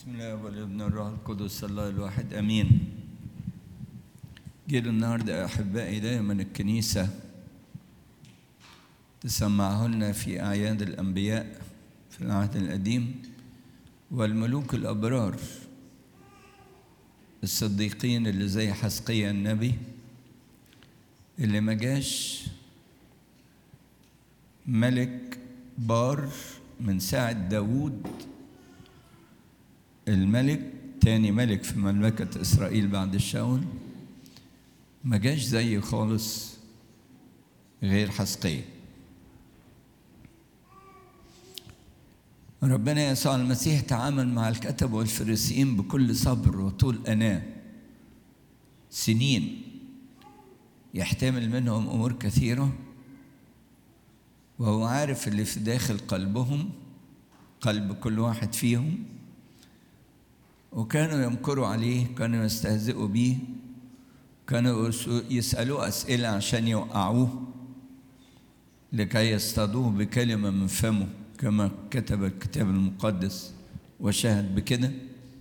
بسم الله والابن الروح القدس الله الواحد امين جيل النهارده احبائي دايما الكنيسه تسمعه لنا في اعياد الانبياء في العهد القديم والملوك الابرار الصديقين اللي زي حسقيا النبي اللي ما جاش ملك بار من ساعة داوود الملك تاني ملك في مملكة إسرائيل بعد الشاول ما جاش زيه خالص غير حسقية ربنا يسوع المسيح تعامل مع الكتب والفريسيين بكل صبر وطول أناة سنين يحتمل منهم أمور كثيرة وهو عارف اللي في داخل قلبهم قلب كل واحد فيهم وكانوا يمكروا عليه كانوا يستهزئوا بيه كانوا يسألوه أسئلة عشان يوقعوه لكي يصطادوه بكلمة من فمه كما كتب الكتاب المقدس وشهد بكده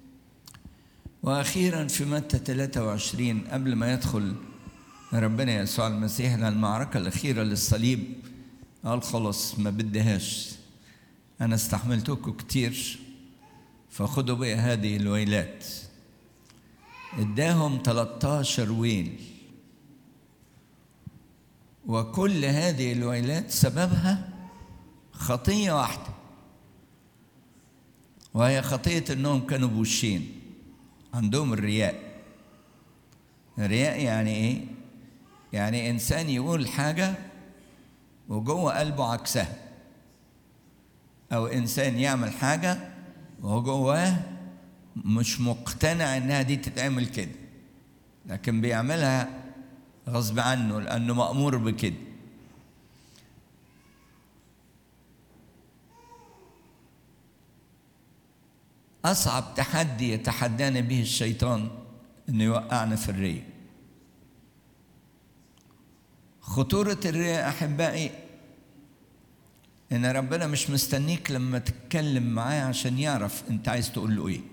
وأخيرا في متى 23 قبل ما يدخل ربنا يسوع المسيح للمعركة الأخيرة للصليب قال خلاص ما بديهاش أنا استحملتكم كتير فخدوا بقى هذه الويلات اداهم 13 ويل وكل هذه الويلات سببها خطية واحدة وهي خطية انهم كانوا بوشين عندهم الرياء الرياء يعني ايه؟ يعني انسان يقول حاجة وجوه قلبه عكسها او انسان يعمل حاجة وهو جواه مش مقتنع انها دي تتعمل كده لكن بيعملها غصب عنه لانه مامور بكده اصعب تحدي يتحدانا به الشيطان انه يوقعنا في الرياء خطوره الرياء احبائي ان ربنا مش مستنيك لما تتكلم معاه عشان يعرف انت عايز تقول له ايه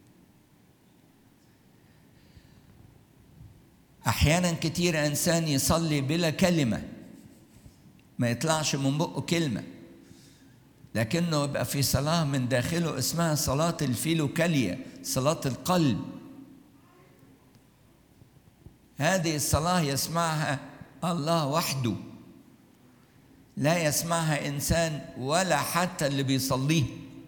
احيانا كتير انسان يصلي بلا كلمه ما يطلعش من بقه كلمه لكنه يبقى في صلاه من داخله اسمها صلاه الفيلوكاليا صلاه القلب هذه الصلاه يسمعها الله وحده لا يسمعها انسان ولا حتى اللي بيصليه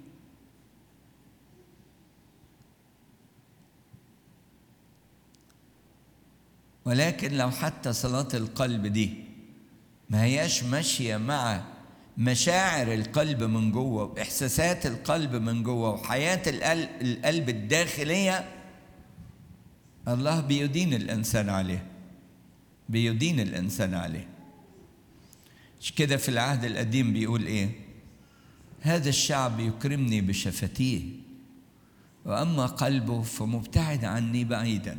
ولكن لو حتى صلاة القلب دي ما هياش ماشية مع مشاعر القلب من جوه وإحساسات القلب من جوه وحياة القلب, القلب الداخلية الله بيدين الإنسان عليه بيدين الإنسان عليه مش كده في العهد القديم بيقول ايه هذا الشعب يكرمني بشفتيه واما قلبه فمبتعد عني بعيدا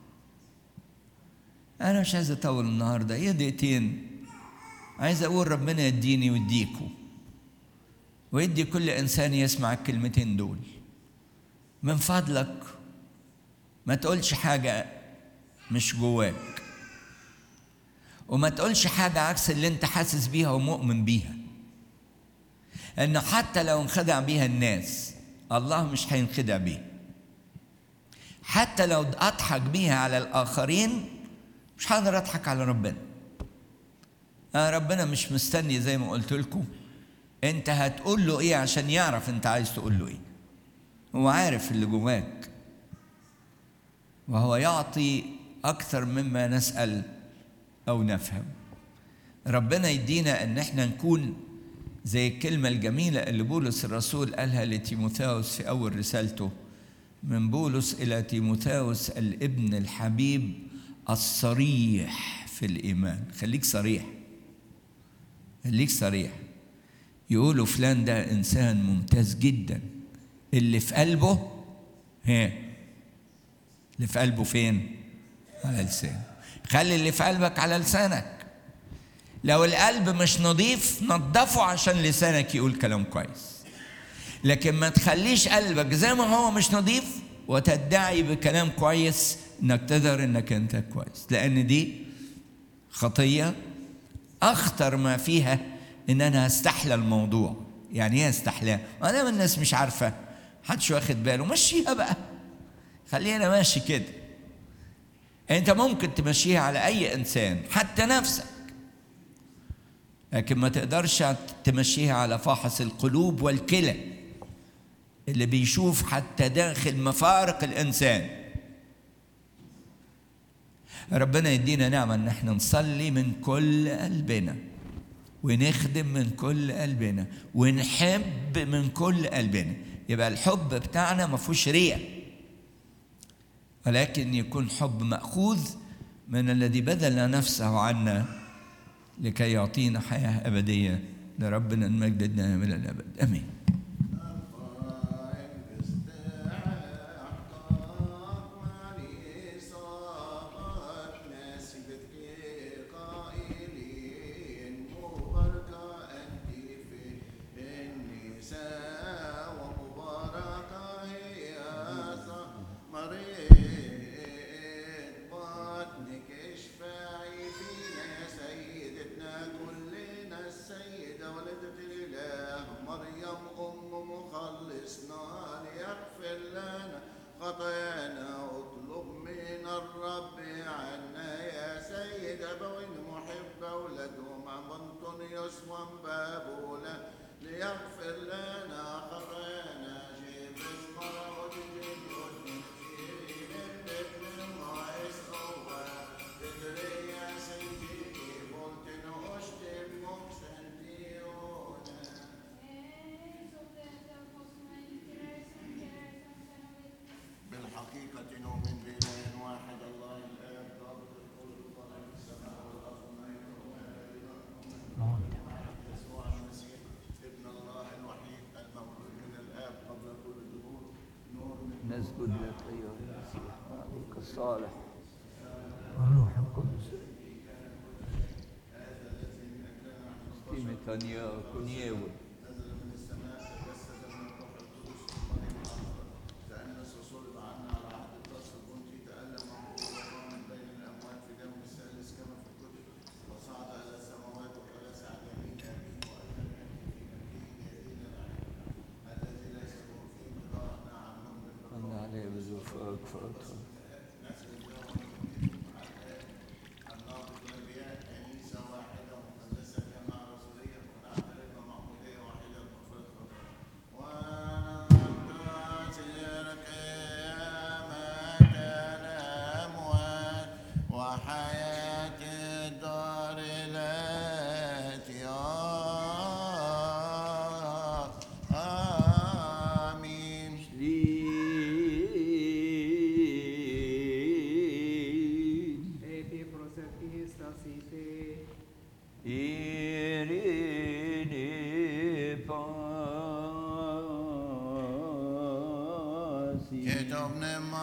انا مش عايز اطول النهارده هي دقيقتين عايز اقول ربنا يديني ويديكوا ويدي كل انسان يسمع الكلمتين دول من فضلك ما تقولش حاجه مش جواك وما تقولش حاجة عكس اللي انت حاسس بيها ومؤمن بيها انه حتى لو انخدع بيها الناس الله مش هينخدع بيها حتى لو اضحك بيها على الاخرين مش هقدر اضحك على ربنا آه ربنا مش مستني زي ما قلت لكم انت هتقول له ايه عشان يعرف انت عايز تقول له ايه هو عارف اللي جواك وهو يعطي اكثر مما نسال أو نفهم ربنا يدينا أن احنا نكون زي الكلمة الجميلة اللي بولس الرسول قالها لتيموثاوس في أول رسالته من بولس إلى تيموثاوس الابن الحبيب الصريح في الإيمان خليك صريح خليك صريح يقولوا فلان ده إنسان ممتاز جدا اللي في قلبه ها اللي في قلبه فين؟ على لسانه خلي اللي في قلبك على لسانك لو القلب مش نظيف نظفه عشان لسانك يقول كلام كويس لكن ما تخليش قلبك زي ما هو مش نظيف وتدعي بكلام كويس انك تظهر انك انت كويس لان دي خطيه اخطر ما فيها ان انا استحلى الموضوع يعني ايه استحلاه ما دام الناس مش عارفه محدش واخد باله مشيها بقى خلينا ماشي كده انت ممكن تمشيها على اي انسان حتى نفسك لكن ما تقدرش تمشيها على فاحص القلوب والكلى اللي بيشوف حتى داخل مفارق الانسان ربنا يدينا نعمه ان احنا نصلي من كل قلبنا ونخدم من كل قلبنا ونحب من كل قلبنا يبقى الحب بتاعنا ما فيهوش رياء ولكن يكون حب ماخوذ من الذي بذل نفسه عنا لكي يعطينا حياه ابديه لربنا المجد الدائم الى الابد امين نسجد لك أيها المسيح وعليك الصالح الروح القدس تيمتانيا كونيوي أنا عليه بزوفك فأدخل وحياة الدار التي آمين Lin Epi proseptis tacite, Irene pasi كتبنا